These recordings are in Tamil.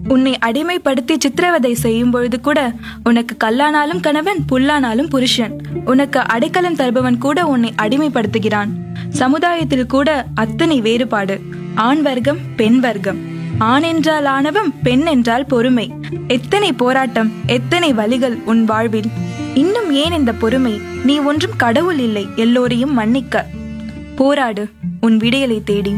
உன்னை அடிமைப்படுத்தி சித்திரவதை செய்யும் பொழுது கூட உனக்கு கல்லானாலும் கணவன் புல்லானாலும் புருஷன் உனக்கு அடைக்கலம் தருபவன் கூட உன்னை அடிமைப்படுத்துகிறான் சமுதாயத்தில் கூட அத்தனை வேறுபாடு ஆண் வர்க்கம் பெண் வர்க்கம் ஆண் என்றால் ஆணவம் பெண் என்றால் பொறுமை எத்தனை போராட்டம் எத்தனை வழிகள் உன் வாழ்வில் இன்னும் ஏன் இந்த பொறுமை நீ ஒன்றும் கடவுள் இல்லை எல்லோரையும் மன்னிக்க போராடு உன் விடியலை தேடி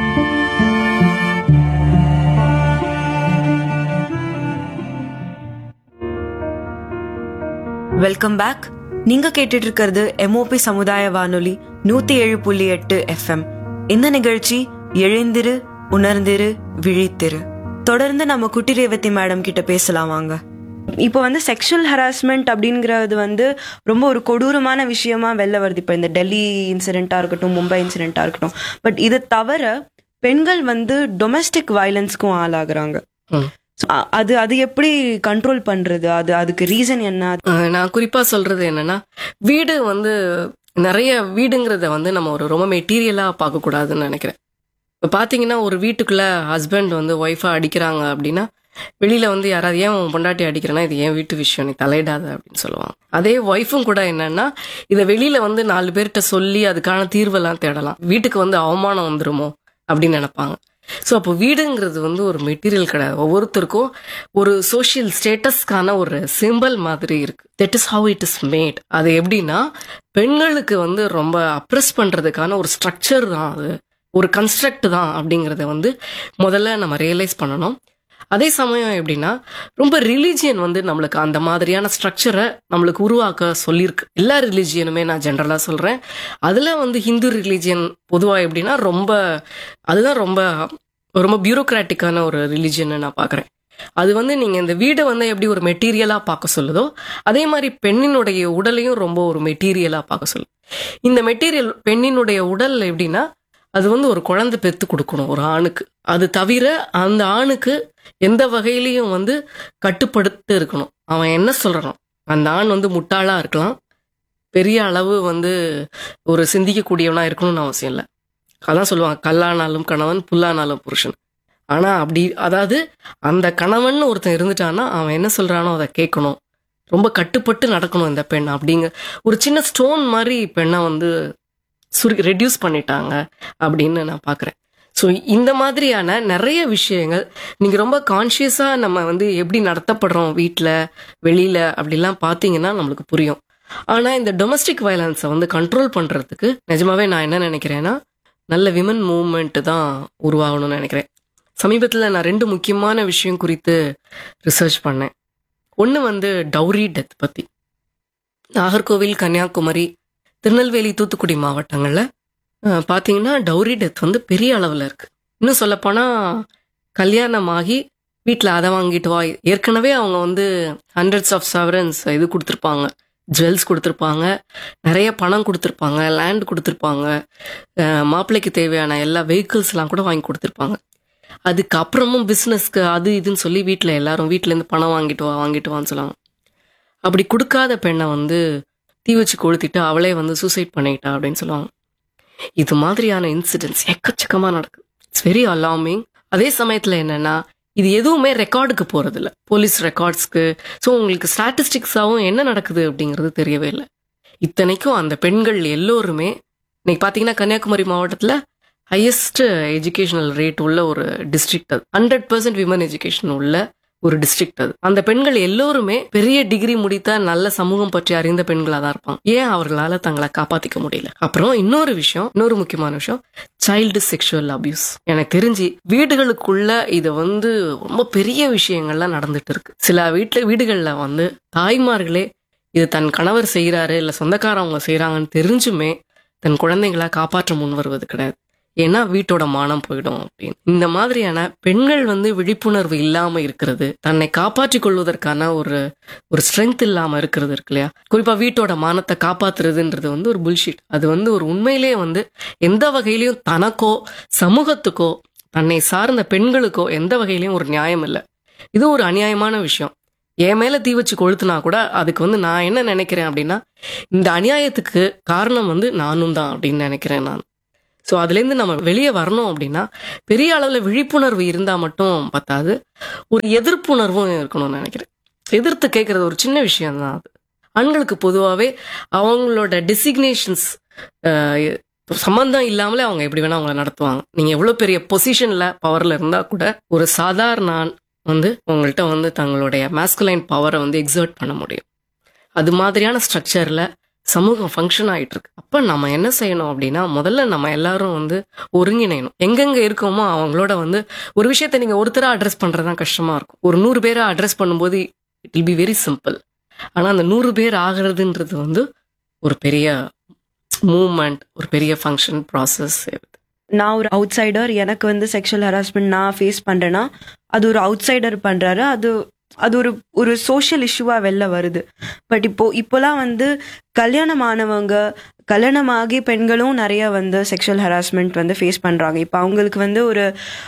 வெல்கம் பேக் நீங்க கேட்டுட்டு இருக்கிறது எம்ஓபி சமுதாய வானொலி நூத்தி ஏழு புள்ளி எட்டு எஃப்எம் இந்த நிகழ்ச்சி எழுந்திரு உணர்ந்திரு விழித்திரு தொடர்ந்து நம்ம குட்டி ரேவதி மேடம் கிட்ட பேசலாம் வாங்க இப்போ வந்து செக்ஷுவல் ஹராஸ்மெண்ட் அப்படிங்கிறது வந்து ரொம்ப ஒரு கொடூரமான விஷயமா வெளில வருது இப்போ இந்த டெல்லி இன்சிடென்ட்டா இருக்கட்டும் மும்பை இன்சிடென்ட்டா இருக்கட்டும் பட் இது தவிர பெண்கள் வந்து டொமஸ்டிக் வயலன்ஸ்க்கும் ஆளாகுறாங்க ம். So, அ- அது அது எப்படி கண்ட்ரோல் பண்றது அது அதுக்கு ரீசன் என்ன அஹ் நான் குறிப்பா சொல்றது என்னன்னா வீடு வந்து நிறைய வீடுங்கிறத வந்து நம்ம ஒரு ரொம்ப மெட்டீரியலா பார்க்க கூடாதுன்னு நினைக்கிறேன் இப்போ பாத்தீங்கன்னா ஒரு வீட்டுக்குள்ள ஹஸ்பண்ட் வந்து ஒய்ஃபை அடிக்கிறாங்க அப்படின்னா வெளியில வந்து யாராவது ஏன் உன் பொண்டாட்டி அடிக்கிறேன்னா இது ஏன் வீட்டு விஷயம் நீ தலையிடாத அப்படின்னு சொல்லுவாங்க அதே ஒய்ஃபும் கூட என்னன்னா இதை வெளியில வந்து நாலு பேர்கிட்ட சொல்லி அதுக்கான தீர்வெல்லாம் தேடலாம் வீட்டுக்கு வந்து அவமானம் வந்துருமோ அப்படின்னு நினைப்பாங்க ஸோ அப்போ வீடுங்கிறது வந்து ஒரு மெட்டீரியல் கிடையாது ஒவ்வொருத்தருக்கும் ஒரு சோஷியல் ஸ்டேட்டஸ்க்கான ஒரு சிம்பல் மாதிரி இருக்கு that is how it is made அது எப்படின்னா பெண்களுக்கு வந்து ரொம்ப அப்ரெஸ் பண்றதுக்கான ஒரு ஸ்ட்ரக்சர் தான் அது ஒரு கன்ஸ்ட்ரக்ட் தான் அப்படிங்கிறத வந்து முதல்ல நம்ம ரியலைஸ் பண்ணணும் அதே சமயம் எப்படின்னா ரொம்ப ரிலீஜியன் வந்து நம்மளுக்கு அந்த மாதிரியான ஸ்ட்ரக்சரை நம்மளுக்கு உருவாக்க சொல்லியிருக்கு எல்லா ரிலீஜியனுமே நான் ஜென்ரலாக சொல்கிறேன் அதில் வந்து ஹிந்து ரிலீஜியன் பொதுவாக எப்படின்னா ரொம்ப அதுதான் ரொம்ப ரொம்ப பியூரோக்ராட்டிக்கான ஒரு ரிலீஜியன் நான் பார்க்குறேன் அது வந்து நீங்கள் இந்த வீடை வந்து எப்படி ஒரு மெட்டீரியலாக பார்க்க சொல்லுதோ அதே மாதிரி பெண்ணினுடைய உடலையும் ரொம்ப ஒரு மெட்டீரியலாக பார்க்க சொல்லுது இந்த மெட்டீரியல் பெண்ணினுடைய உடல் எப்படின்னா அது வந்து ஒரு குழந்தை பெத்து கொடுக்கணும் ஒரு ஆணுக்கு அது தவிர அந்த ஆணுக்கு எந்த வகையிலையும் வந்து கட்டுப்படுத்த இருக்கணும் அவன் என்ன சொல்றானோ அந்த ஆண் வந்து முட்டாளா இருக்கலாம் பெரிய அளவு வந்து ஒரு சிந்திக்கக்கூடியவனா இருக்கணும்னு அவசியம் இல்லை அதான் சொல்லுவாங்க கல்லானாலும் கணவன் புல்லானாலும் புருஷன் ஆனா அப்படி அதாவது அந்த கணவன் ஒருத்தன் இருந்துட்டான்னா அவன் என்ன சொல்றானோ அதை கேட்கணும் ரொம்ப கட்டுப்பட்டு நடக்கணும் இந்த பெண் அப்படிங்க ஒரு சின்ன ஸ்டோன் மாதிரி பெண்ணை வந்து சுரு ரெடியூஸ் பண்ணிட்டாங்க அப்படின்னு நான் பார்க்குறேன் ஸோ இந்த மாதிரியான நிறைய விஷயங்கள் நீங்கள் ரொம்ப கான்ஷியஸாக நம்ம வந்து எப்படி நடத்தப்படுறோம் வீட்டில் வெளியில் அப்படிலாம் பார்த்தீங்கன்னா நம்மளுக்கு புரியும் ஆனால் இந்த டொமஸ்டிக் வயலன்ஸை வந்து கண்ட்ரோல் பண்ணுறதுக்கு நிஜமாவே நான் என்ன நினைக்கிறேன்னா நல்ல விமன் மூவ்மெண்ட் தான் உருவாகணும்னு நினைக்கிறேன் சமீபத்தில் நான் ரெண்டு முக்கியமான விஷயம் குறித்து ரிசர்ச் பண்ணேன் ஒன்று வந்து டவுரி டெத் பற்றி நாகர்கோவில் கன்னியாகுமரி திருநெல்வேலி தூத்துக்குடி மாவட்டங்களில் அஹ், பார்த்தீங்கன்னா டவுரி டெத் வந்து பெரிய அளவில் இருக்கு இன்னும் சொல்லப்போனால் கல்யாணமாகி வீட்டில் அதை வாங்கிட்டு வா ஏற்கனவே அவங்க வந்து ஹண்ட்ரட்ஸ் ஆஃப் சவரன்ஸ் இது கொடுத்துருப்பாங்க ஜுவல்ஸ் கொடுத்துருப்பாங்க நிறைய பணம் கொடுத்துருப்பாங்க லேண்ட் கொடுத்துருப்பாங்க அஹ், மாப்பிள்ளைக்கு தேவையான எல்லா வெஹிக்கிள்ஸ்லாம் கூட வாங்கி கொடுத்துருப்பாங்க அதுக்கப்புறமும் பிஸ்னஸ்க்கு அது இதுன்னு சொல்லி வீட்டில் எல்லாரும் வீட்டிலேருந்து பணம் வாங்கிட்டு வா வாங்கிட்டு வான்னு சொல்லுவாங்க அப்படி கொடுக்காத பெண்ணை வந்து தீ வச்சு கொளுத்திட்டு அவளே வந்து சூசைட் பண்ணிக்கிட்டா அப்படின்னு சொல்லுவாங்க இது மாதிரியான இன்சிடென்ட்ஸ் எக்கச்சக்கமாக நடக்குது இட்ஸ் வெரி அலாமிங் அதே சமயத்தில் என்னன்னா இது எதுவுமே ரெக்கார்டுக்கு போகிறதில்ல போலீஸ் ரெக்கார்ட்ஸ்க்கு ஸோ உங்களுக்கு ஸ்டாட்டிஸ்டிக்ஸாகவும் என்ன நடக்குது அப்படிங்கிறது தெரியவே இல்லை இத்தனைக்கும் அந்த பெண்கள் எல்லோருமே இன்னைக்கு பார்த்தீங்கன்னா கன்னியாகுமரி மாவட்டத்தில் ஹையஸ்ட் எஜுகேஷனல் ரேட் உள்ள ஒரு டிஸ்ட்ரிக்ட் அது ஹண்ட்ரட் பர்சன்ட் விமன் எஜுகேஷன் உள்ள ஒரு டிஸ்ட்ரிக்ட் அது அந்த பெண்கள் எல்லோருமே பெரிய டிகிரி முடித்த நல்ல சமூகம் பற்றி அறிந்த பெண்களா தான் இருப்பாங்க ஏன் அவர்களால தங்களை காப்பாத்திக்க முடியல அப்புறம் இன்னொரு விஷயம் இன்னொரு முக்கியமான விஷயம் சைல்டு செக்ஷுவல் அபியூஸ் எனக்கு தெரிஞ்சு வீடுகளுக்குள்ள இது வந்து ரொம்ப பெரிய விஷயங்கள்லாம் நடந்துட்டு இருக்கு சில வீட்டுல வீடுகள்ல வந்து தாய்மார்களே இது தன் கணவர் செய்யறாரு இல்ல சொந்தக்காரவங்க செய்யறாங்கன்னு தெரிஞ்சுமே தன் குழந்தைகளை காப்பாற்ற முன் வருவது கிடையாது ஏன்னா வீட்டோட மானம் போயிடும் அப்படின்னு இந்த மாதிரியான பெண்கள் வந்து விழிப்புணர்வு இல்லாம இருக்கிறது தன்னை காப்பாற்றிக் கொள்வதற்கான ஒரு ஒரு ஸ்ட்ரென்த் இல்லாம இருக்கிறது இருக்கு இல்லையா குறிப்பா வீட்டோட மானத்தை காப்பாத்துறதுன்றது வந்து ஒரு புல்ஷீட் அது வந்து ஒரு உண்மையிலேயே வந்து எந்த வகையிலையும் தனக்கோ சமூகத்துக்கோ தன்னை சார்ந்த பெண்களுக்கோ எந்த வகையிலையும் ஒரு நியாயம் இல்லை இது ஒரு அநியாயமான விஷயம் என் மேல தீ வச்சு கொளுத்துனா கூட அதுக்கு வந்து நான் என்ன நினைக்கிறேன் அப்படின்னா இந்த அநியாயத்துக்கு காரணம் வந்து நானும் தான் அப்படின்னு நினைக்கிறேன் நான் ஸோ அதுலேருந்து நம்ம வெளியே வரணும் அப்படின்னா பெரிய அளவில் விழிப்புணர்வு இருந்தால் மட்டும் பத்தாது ஒரு எதிர்ப்புணர்வும் இருக்கணும்னு நினைக்கிறேன் எதிர்த்து கேட்கறது ஒரு சின்ன விஷயம் தான் அது ஆண்களுக்கு பொதுவாகவே அவங்களோட டெசிக்னேஷன்ஸ் சம்பந்தம் இல்லாமலே அவங்க எப்படி வேணா அவங்கள நடத்துவாங்க நீங்கள் எவ்வளோ பெரிய பொசிஷனில் பவரில் இருந்தால் கூட ஒரு சாதாரண ஆண் வந்து உங்கள்கிட்ட வந்து தங்களுடைய மேஸ்குலைன் பவரை வந்து எக்ஸர்ட் பண்ண முடியும் அது மாதிரியான ஸ்ட்ரக்சரில் சமூகம் ஃபங்க்ஷன் ஆயிட்டு இருக்கு அப்போ நம்ம என்ன செய்யணும் அப்படின்னா முதல்ல நம்ம எல்லாரும் வந்து ஒருங்கிணையணும் எங்கெங்க இருக்கோமோ அவங்களோட வந்து ஒரு விஷயத்த நீங்க ஒருத்தரா அட்ரஸ் பண்றதுதான் கஷ்டமா இருக்கும் ஒரு நூறு பேரை அட்ரஸ் பண்ணும்போது it will be very simple ஆனா அந்த நூறு பேர் ஆகிறதுன்றது வந்து ஒரு பெரிய மூமெண்ட் ஒரு பெரிய ஃபங்க்ஷன் ப்ராசஸ் நான் ஒரு அவுட் சைடர் எனக்கு வந்து செக்ஷுவல் ஹராஸ்மெண்ட் நான் ஃபேஸ் பண்றேன்னா அது ஒரு அவுட் சைடர் பண்றாரு அது அது ஒரு ஒரு சோஷியல் இஷ்யூவா வெளில வருது பட் இப்போ இப்போலாம் வந்து கல்யாணமானவங்க கல்யாணமாகி பெண்களும் நிறைய வந்து செக்ஷுவல் ஹராஸ்மெண்ட் வந்து ஃபேஸ் பண்றாங்க இப்போ அவங்களுக்கு வந்து ஒரு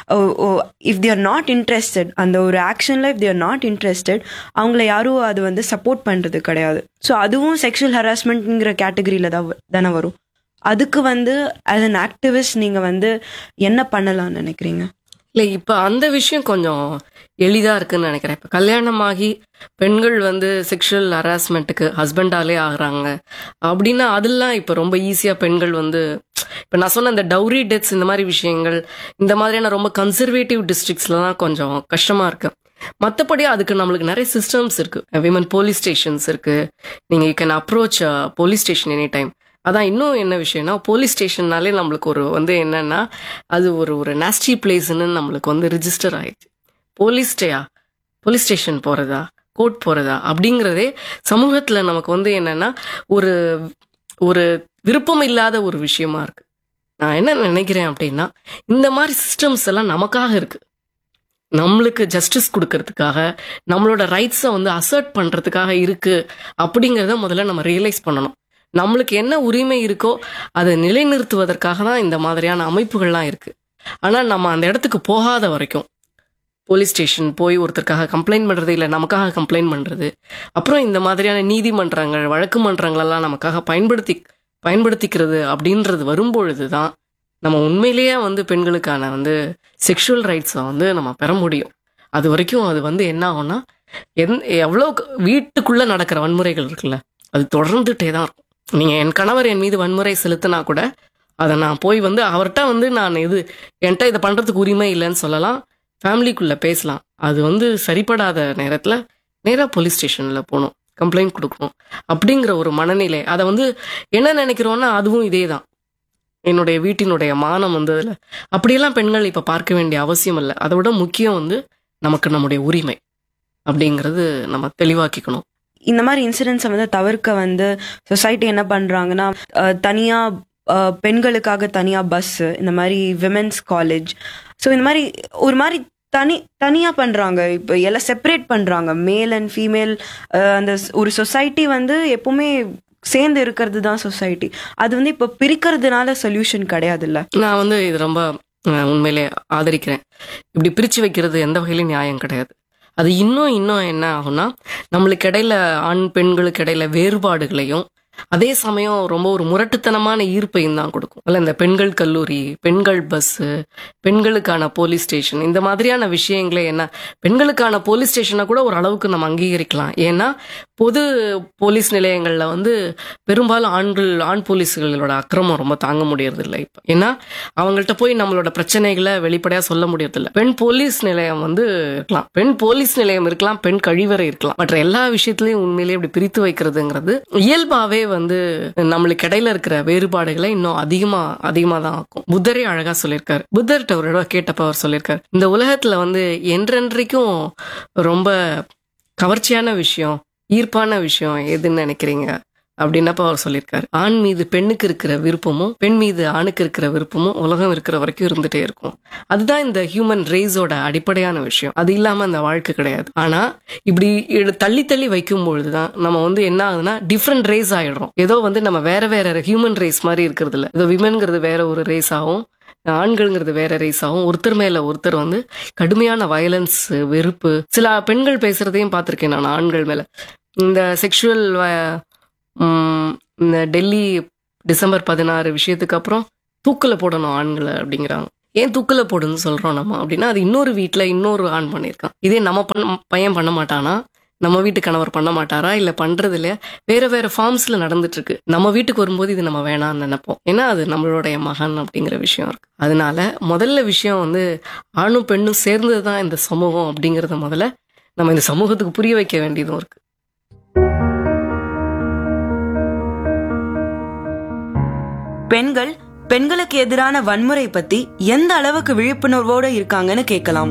இஃப் தேர் நாட் இன்ட்ரெஸ்டட் அந்த ஒரு ஆக்ஷன்ல இஃப் தேர் நாட் இன்ட்ரெஸ்டட் அவங்கள யாரும் அது வந்து சப்போர்ட் பண்றது கிடையாது ஸோ அதுவும் செக்ஷுவல் ஹராஸ்மெண்ட்ங்கிற கேட்டகரியில தான் வ- தானே வரும் அதுக்கு வந்து ஆஸ் அன் ஆக்டிவிஸ்ட் நீங்க வந்து என்ன பண்ணலாம்னு நினைக்கிறீங்க இல்லை இப்போ அந்த விஷயம் கொஞ்சம் எளிதாக இருக்குன்னு நினைக்கிறேன் இப்போ கல்யாணமாகி பெண்கள் வந்து செக்ஷுவல் ஹராஸ்மெண்ட்டுக்கு ஹஸ்பண்டாலே ஆகுறாங்க அப்படின்னா அதெல்லாம் இப்போ ரொம்ப ஈஸியாக பெண்கள் வந்து இப்போ நான் சொன்ன இந்த டவுரி டெத்ஸ் இந்த மாதிரி விஷயங்கள் இந்த மாதிரியான ரொம்ப கன்சர்வேட்டிவ் டிஸ்ட்ரிக்ஸ்ல தான் கொஞ்சம் கஷ்டமாக இருக்கு மற்றபடி அதுக்கு நம்மளுக்கு நிறைய சிஸ்டம்ஸ் இருக்கு விமன் போலீஸ் ஸ்டேஷன்ஸ் இருக்கு நீங்கள் you can approach police station any time அதான் இன்னும் என்ன விஷயம்னா போலீஸ் ஸ்டேஷன்னாலே நம்மளுக்கு ஒரு வந்து என்னன்னா அது ஒரு ஒரு நாஸ்டி பிளேஸ்ன்னு நம்மளுக்கு வந்து ரிஜிஸ்டர் ஆயிடுச்சு போலீஸ் ஸ்டேயா போலீஸ் ஸ்டேஷன் போகிறதா கோர்ட் போகிறதா அப்படிங்கிறதே சமூகத்தில் நமக்கு வந்து என்னன்னா ஒரு ஒரு விருப்பம் இல்லாத ஒரு விஷயமா இருக்கு நான் என்ன நினைக்கிறேன் அப்படின்னா இந்த மாதிரி சிஸ்டம்ஸ் எல்லாம் நமக்காக இருக்கு நம்மளுக்கு ஜஸ்டிஸ் கொடுக்கறதுக்காக நம்மளோட ரைட்ஸை வந்து அசர்ட் பண்ணுறதுக்காக இருக்கு அப்படிங்கிறத முதல்ல நம்ம ரியலைஸ் பண்ணணும் நம்மளுக்கு என்ன உரிமை இருக்கோ அதை நிலைநிறுத்துவதற்காக தான் இந்த மாதிரியான அமைப்புகள்லாம் இருக்கு ஆனால் நம்ம அந்த இடத்துக்கு போகாத வரைக்கும் போலீஸ் ஸ்டேஷன் போய் ஒருத்தருக்காக கம்ப்ளைண்ட் பண்ணுறது இல்லை நமக்காக கம்ப்ளைண்ட் பண்ணுறது அப்புறம் இந்த மாதிரியான நீதிமன்றங்கள் வழக்கு மன்றங்களெல்லாம் நமக்காக பயன்படுத்தி பயன்படுத்திக்கிறது அப்படின்றது வரும்பொழுது தான் நம்ம உண்மையிலேயே வந்து பெண்களுக்கான வந்து செக்ஷுவல் ரைட்ஸை வந்து நம்ம பெற முடியும் அது வரைக்கும் அது வந்து என்ன ஆகும்னா எந் எவ்வளோ வீட்டுக்குள்ளே நடக்கிற வன்முறைகள் இருக்குல்ல அது தொடர்ந்துட்டே தான் இருக்கும் நீங்கள் என் கணவர் என் மீது வன்முறை செலுத்தினா கூட அதை நான் போய் வந்து அவர்கிட்ட வந்து நான் இது என்கிட்ட இதை பண்ணுறதுக்கு உரிமை இல்லைன்னு சொல்லலாம் ஃபேமிலிக்குள்ளே பேசலாம் அது வந்து சரிப்படாத நேரத்தில் நேராக போலீஸ் ஸ்டேஷனில் போகணும் கம்ப்ளைண்ட் கொடுக்கணும் அப்படிங்கிற ஒரு மனநிலை அதை வந்து என்ன நினைக்கிறோன்னா அதுவும் இதே தான் என்னுடைய வீட்டினுடைய மானம் வந்து அதில் அப்படியெல்லாம் பெண்கள் இப்போ பார்க்க வேண்டிய அவசியம் இல்லை அதை விட முக்கியம் வந்து நமக்கு நம்முடைய உரிமை அப்படிங்கிறது நம்ம தெளிவாக்கிக்கணும் இந்த மாதிரி இன்சிடென்ட்ஸை வந்து தவிர்க்க வந்து சொசைட்டி என்ன பண்றாங்கன்னா அஹ், தனியா அஹ், பெண்களுக்காக தனியா பஸ் இந்த மாதிரி விமென்ஸ் காலேஜ் ஸோ இந்த மாதிரி ஒரு மாதிரி தனி தனியா பண்றாங்க இப்போ எல்லாம் செப்பரேட் பண்றாங்க மேல் அண்ட் ஃபீமேல் அந்த ஸ்- ஒரு சொசைட்டி வந்து எப்பவுமே சேர்ந்து இருக்கிறது தான் சொசைட்டி அது வந்து இப்போ பிரிக்கிறதுனால சொல்யூஷன் கிடையாதுல்ல நான் வந்து இது ரொம்ப அஹ், உண்மையிலே ஆதரிக்கிறேன் இப்படி பிரித்து வைக்கிறது எந்த வகையிலும் நியாயம் கிடையாது அது இன்னும் இன்னும் என்ன ஆகும்னா நம்மளுக்கு இடையில ஆண் பெண்களுக்கு இடையில வேறுபாடுகளையும் அதே சமயம் ரொம்ப ஒரு முரட்டுத்தனமான ஈர்ப்பையும் தான் கொடுக்கும் அல்ல இந்த பெண்கள் கல்லூரி பெண்கள் பஸ்ஸு பெண்களுக்கான போலீஸ் ஸ்டேஷன் இந்த மாதிரியான விஷயங்களே என்ன பெண்களுக்கான போலீஸ் ஸ்டேஷனை கூட ஒரு அளவுக்கு நம்ம அங்கீகரிக்கலாம் ஏன்னா பொது போலீஸ் நிலையங்களில் வந்து பெரும்பாலும் ஆண்கள் ஆண் போலீஸ்களோட அக்கிரமம் ரொம்ப தாங்க முடியறதில்லை இப்போ ஏன்னா அவங்கள்ட்ட போய் நம்மளோட பிரச்சனைகளை வெளிப்படையாக சொல்ல முடியறதில்ல பெண் போலீஸ் நிலையம் வந்து இருக்கலாம் பெண் போலீஸ் நிலையம் இருக்கலாம் பெண் கழிவறை இருக்கலாம் மற்ற எல்லா விஷயத்திலையும் உண்மையிலேயே இப்படி பிரித்து வைக்கிறதுங்கிறது இயல்பாவே வந்து நம்மளுக்கு இடையில இருக்கிற வேறுபாடுகளை இன்னும் அதிகமா அதிகமா தான் ஆக்கும் புத்தரே அழகா சொல்லியிருக்காரு புத்தர்கிட்ட ஒரு தடவை கேட்டப்ப அவர் சொல்லியிருக்காரு இந்த உலகத்துல வந்து என்றென்றைக்கும் ரொம்ப கவர்ச்சியான விஷயம் ஈர்ப்பான விஷயம் எதுன்னு நினைக்கிறீங்க அப்படின்னப்ப அவர் சொல்லியிருக்காரு ஆண் மீது பெண்ணுக்கு இருக்கிற விருப்பமும் பெண் மீது ஆணுக்கு இருக்கிற விருப்பமும் உலகம் இருக்கிற வரைக்கும் இருந்துட்டே இருக்கும் அதுதான் இந்த ஹியூமன் ரேஸோட அடிப்படையான விஷயம் அது இல்லாம அந்த வாழ்க்கை கிடையாது ஆனா இப்படி இடு- தள்ளி தள்ளி வைக்கும் பொழுதுதான் நம்ம வந்து என்ன ஆகுதுன்னா டிஃப்ரெண்ட் ரேஸ் ஆயிடுறோம் ஏதோ வந்து நம்ம வேற வேற ஹியூமன் ரேஸ் மாதிரி இருக்கிறது இல்ல ஏதோ விமன்ங்கிறது வேற ஒரு ரேஸ் ஆகும் ஆண்கள்ங்கிறது வேற ரேஸ் ஆகும் ஒருத்தர் மேல ஒருத்தர் வந்து கடுமையான வயலன்ஸ் வெறுப்பு சில பெண்கள் பேசுறதையும் பார்த்திருக்கேன் நான் ஆண்கள் மேல இந்த செக்ஷுவல் இந்த டெல்லி டிசம்பர் பதினாறு விஷயத்துக்கு அப்புறம் தூக்கில் போடணும் ஆண்களை அப்படிங்கிறாங்க ஏன் தூக்கில் போடுன்னு சொல்றோம் நம்ம அப்படின்னா அது இன்னொரு வீட்டில் இன்னொரு ஆண் பண்ணியிருக்கான் இதே நம்ம பண்ண பையன் பண்ண மாட்டானா நம்ம வீட்டு கணவர் பண்ண மாட்டாரா இல்ல பண்றது இல்லையா வேற வேற ஃபார்ம்ஸ்ல நடந்துட்டு இருக்கு நம்ம வீட்டுக்கு வரும்போது இது நம்ம வேணாம்னு நினைப்போம் ஏன்னா அது நம்மளுடைய மகன் அப்படிங்கிற விஷயம் இருக்கு அதனால முதல்ல விஷயம் வந்து ஆணும் பெண்ணும் சேர்ந்தது தான் இந்த சமூகம் அப்படிங்கறத முதல்ல நம்ம இந்த சமூகத்துக்கு புரிய வைக்க வேண்டியதும் இருக்கு பெண்கள் பெண்களுக்கு எதிரான வன்முறை பத்தி எந்த அளவுக்கு விழிப்புணர்வோட இருக்காங்கன்னு கேட்கலாம்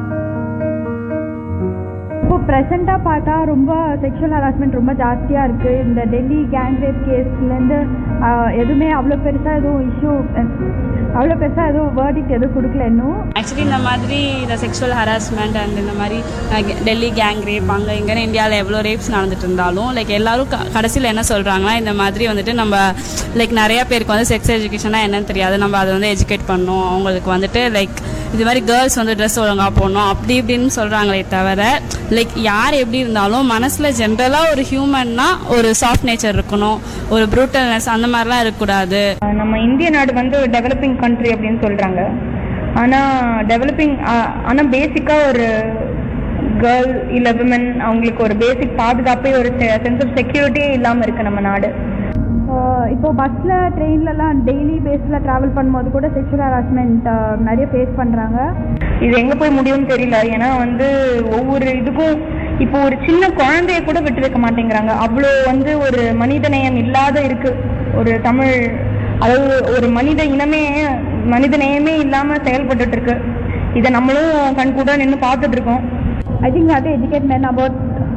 இப்போ ப்ரெசண்ட்டாக பார்த்தா ரொம்ப செக்ஷுவல் ஹராஸ்மெண்ட் ரொம்ப ஜாஸ்தியாக இருக்குது இந்த டெல்லி கேங் ரேப் கேஸ்லேருந்து எதுவுமே அவ்வளோ பெருசாக எதுவும் இஷ்யூ அவ்வளோ பெருசாக எதுவும் வேர்டிக்ட் எதுவும் கொடுக்கல இன்னும் ஆக்சுவலி இந்த மாதிரி இந்த செக்ஷுவல் ஹராஸ்மெண்ட் அண்ட் இந்த மாதிரி அஹ், கெ- டெல்லி கேங் ரேப் அங்கே இங்கேன்னு இந்தியாவில் எவ்வளோ ரேப்ஸ் நடந்துட்டு இருந்தாலும் லைக் எல்லாரும் க- கடைசியில் என்ன சொல்கிறாங்கன்னா இந்த மாதிரி வந்துட்டு நம்ம லைக் நிறைய பேருக்கு வந்து செக்ஸ் எஜுகேஷனாக என்னன்னு தெரியாது நம்ம அதை வந்து எஜுகேட் பண்ணணும் அவங்களுக்கு வந்துட்டு லைக் இது மாதிரி கேர்ள்ஸ் வந்து ட்ரெஸ் ஒழுங்காக போடணும் அப்படி இப்படின்னு சொல்கிறாங்களே தவிர லைக் யார் எப்படி இருந்தாலும் மனசில் ஜென்ரலாக ஒரு ஹியூமன்னா ஒரு சாஃப்ட் நேச்சர் இருக்கணும் ஒரு ப்ரூட்டல்னஸ் அந்த மாதிரிலாம் இருக்கக்கூடாது நம்ம இந்திய நாடு வந்து ஒரு டெவலப்பிங் கண்ட்ரி அப்படின்னு சொல்கிறாங்க ஆனால் டெவலப்பிங் ஆனால் பேசிக்காக ஒரு கேர்ள் இல்லை விமன் அவங்களுக்கு ஒரு பேசிக் பாதுகாப்பே ஒரு சென்ஸ் ஆஃப் செக்யூரிட்டியே இல்லாமல் இருக்குது நம்ம நாடு இப்போ பஸ்ஸில் ட்ரெயின்லலாம் டெய்லி பேஸில் ட்ராவல் பண்ணும்போது கூட செக்ஷுவல் ஹராஸ்மெண்ட் நிறைய ஃபேஸ் பண்ணுறாங்க இது எங்கே போய் முடியும்னு தெரியல ஏன்னா வந்து ஒவ்வொரு இதுக்கும் இப்போ ஒரு சின்ன குழந்தைய கூட விட்டு வைக்க மாட்டேங்கிறாங்க அவ்வளோ வந்து ஒரு மனிதநேயம் இல்லாத இருக்கு ஒரு தமிழ் அதாவது ஒரு மனித இனமே மனித நேயமே இல்லாமல் செயல்பட்டுட்டு இருக்கு இதை நம்மளும் கண் கூட நின்று பார்த்துட்டு இருக்கோம் ஐ திங்க் அது எஜுகேட் மேன் அபவுட்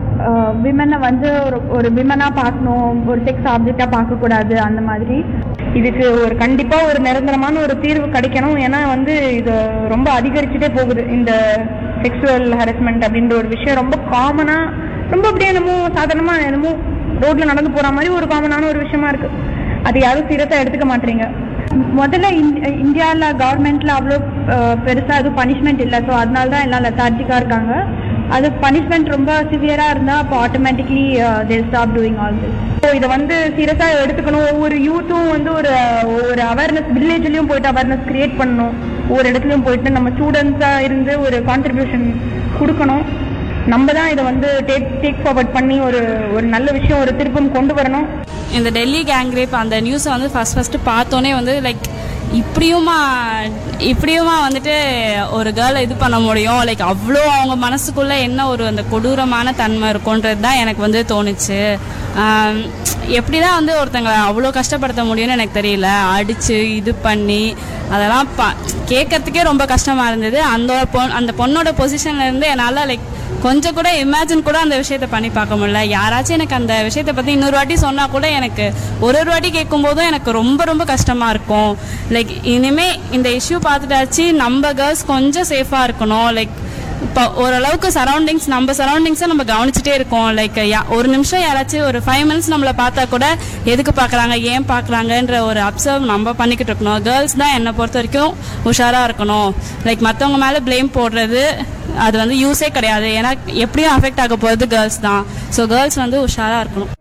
விமனை வந்து ஒரு ஒரு விமனாக பார்க்கணும் ஒரு செக்ஸ் ஆப்ஜெக்டாக பார்க்கக்கூடாது அந்த மாதிரி இதுக்கு ஒரு கண்டிப்பாக ஒரு நிரந்தரமான ஒரு தீர்வு கிடைக்கணும் ஏன்னா வந்து இது ரொம்ப அதிகரிச்சுட்டே போகுது இந்த செக்ஸுவல் ஹரஸ்மெண்ட் அப்படின்ற ஒரு விஷயம் ரொம்ப காமனாக ரொம்ப அப்படியே என்னமோ சாதாரணமாக என்னமோ ரோட்ல நடந்து போற மாதிரி ஒரு காமனான ஒரு விஷயமா இருக்கு அது யாரும் சீரியஸா எடுத்துக்க மாட்டீங்க முதல்ல இந்தியாவில் கவர்மெண்ட்ல அவ்வளோ பெருசா எதுவும் பனிஷ்மெண்ட் இல்லை ஸோ அதனால தான் எல்லாம் லெத்தார்ஜிக்கா இருக்காங்க அது பனிஷ்மெண்ட் ரொம்ப சிவியரா இருந்தா அப்போ automatically they stop doing all this so இதை வந்து சீரியஸா எடுத்துக்கணும் ஒவ்வொரு யூத்தும் வந்து ஒரு ஒரு அவேர்னஸ் வில்லேஜ்லயும் போயிட்டு அவேர்னஸ் கிரியேட் பண்ணணும் ஒவ்வொரு இடத்துலயும் போயிட்டு நம்ம ஸ்டூடெண்ட்ஸா இருந்து ஒரு கான்ட்ரிபியூஷன் கொடுக்கணும் நம்ம தான் இதை வந்து டேக் டேக் ஃபார்வர்ட் பண்ணி ஒரு ஒரு நல்ல விஷயம் ஒரு திருப்பம் கொண்டு வரணும் இந்த டெல்லி கேங் ரேப் அந்த நியூஸை வந்து ஃபர்ஸ்ட் ஃபர்ஸ்ட் பார்த்தோன்னே வந்து லைக் இப்படியுமா இப்படியுமா வந்துட்டு ஒரு கேர்ளை இது பண்ண முடியும் லைக் அவ்வளோ அவங்க மனசுக்குள்ள என்ன ஒரு அந்த கொடூரமான தன்மை இருக்கும்ன்றது தான் எனக்கு வந்து தோணுச்சு ஆம், எப்படிதான் வந்து ஒருத்தங்களை அவ்வளோ கஷ்டப்படுத்த முடியும்னு எனக்கு தெரியல அடிச்சு இது பண்ணி அதெல்லாம் பா கேட்கறதுக்கே ரொம்ப கஷ்டமா இருந்தது அந்த பொண் அந்த பொண்ணோட பொசிஷன்ல இருந்து என்னால் லைக் கொஞ்சம் கூட இமேஜின் கூட அந்த விஷயத்த பண்ணி பார்க்க முடியல யாராச்சும் எனக்கு அந்த விஷயத்தை பத்தி இன்னொரு வாட்டி சொன்னா கூட எனக்கு ஒரு ஒரு வாட்டி கேட்கும் போதும் எனக்கு ரொம்ப ரொம்ப கஷ்டமா இருக்கும் லைக் இனிமே இந்த இஷ்யூ பார்த்துட்டாச்சு நம்ம கேர்ள்ஸ் கொஞ்சம் சேஃபா இருக்கணும் லைக் இப்போ ஓரளவுக்கு சரௌண்டிங்ஸ் நம்ம சரௌண்டிங்ஸை நம்ம கவனிச்சுட்டே இருக்கோம் லைக் ஒரு நிமிஷம் யாராச்சும் ஒரு ஃபைவ் மினிட்ஸ் நம்மளை பார்த்தா கூட எதுக்கு பார்க்குறாங்க ஏன் பார்க்குறாங்கன்ற ஒரு அப்சர்வ் நம்ம பண்ணிக்கிட்டு இருக்கணும் கேர்ள்ஸ் தான் என்னை பொறுத்த வரைக்கும் உஷாராக இருக்கணும் லைக் மற்றவங்க மேலே ப்ளேம் போடுறது அது வந்து யூஸே கிடையாது ஏன்னா எப்படியும் அஃபெக்ட் ஆக போகிறது கேர்ள்ஸ் தான் ஸோ கேர்ள்ஸ் வந்து உஷாராக இருக்கணும்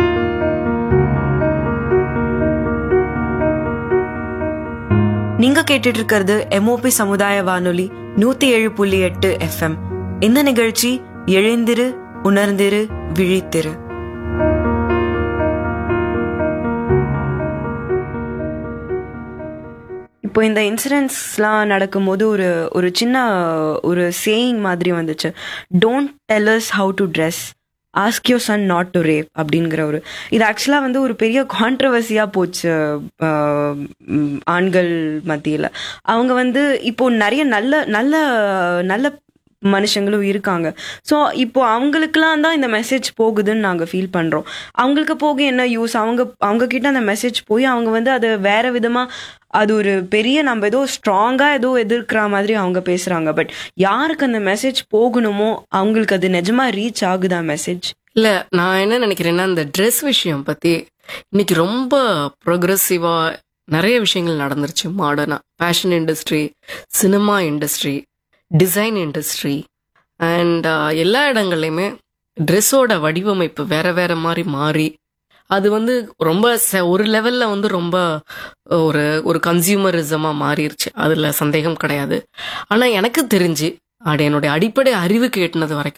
நீங்க கேட்டுட்டு இருக்கிறது எம்ஓபி சமுதாய வானொலி நூத்தி ஏழு புள்ளி எட்டு எஃப்எம் இந்த நிகழ்ச்சி எழுந்திரு உணர்ந்திரு விழித்திரு இப்போ இந்த இன்சிடென்ட்ஸ்லாம் நடக்கும்போது ஒரு ஒரு சின்ன ஒரு சேயிங் மாதிரி வந்துச்சு don't tell us how to dress ask you son not to rape அப்படிங்கிற ஒரு இது ஆக்சுவலாக வந்து ஒரு பெரிய கான்ட்ரவர்சியாக போச்சு ஆஹ் உம் ஆண்கள் மத்தியில் அவங்க வந்து இப்போ நிறைய நல்ல நல்ல நல்ல மனுஷங்களும் இருக்காங்க ஸோ இப்போ அவங்களுக்குலாம் தான் இந்த மெசேஜ் போகுதுன்னு நாங்கள் ஃபீல் பண்ணுறோம் அவங்களுக்கு போக என்ன யூஸ் அவங்க அவங்க கிட்ட அந்த மெசேஜ் போய் அவங்க வந்து அதை வேற விதமாக அது ஒரு பெரிய நம்ம ஏதோ ஸ்ட்ராங்காக ஏதோ எதிர்க்கிற மாதிரி அவங்க பேசுகிறாங்க பட் யாருக்கு அந்த மெசேஜ் போகணுமோ அவங்களுக்கு அது நிஜமா ரீச் ஆகுதா மெசேஜ் இல்ல நான் என்ன நினைக்கிறேன்னா இந்த ட்ரெஸ் விஷயம் பத்தி இன்னைக்கு ரொம்ப ப்ரோக்ரஸிவா நிறைய விஷயங்கள் நடந்துருச்சு மாடர்னா fashion industry cinema industry design industry and எல்லா இடங்கள்லையுமே ட்ரெஸ்ஸோட வடிவமைப்பு வேற வேற மாதிரி மாறி அது வந்து ரொம்ப ச- ஒரு லெவல்ல வந்து ரொம்ப ஒரு ஒரு கன்சியூமரிசமா மாறிடுச்சு அதுல சந்தேகம் கிடையாது ஆனா எனக்கு தெரிஞ்சு அது என்னுடைய அடிப்படை அறிவு கேட்டினது வரைக்கும்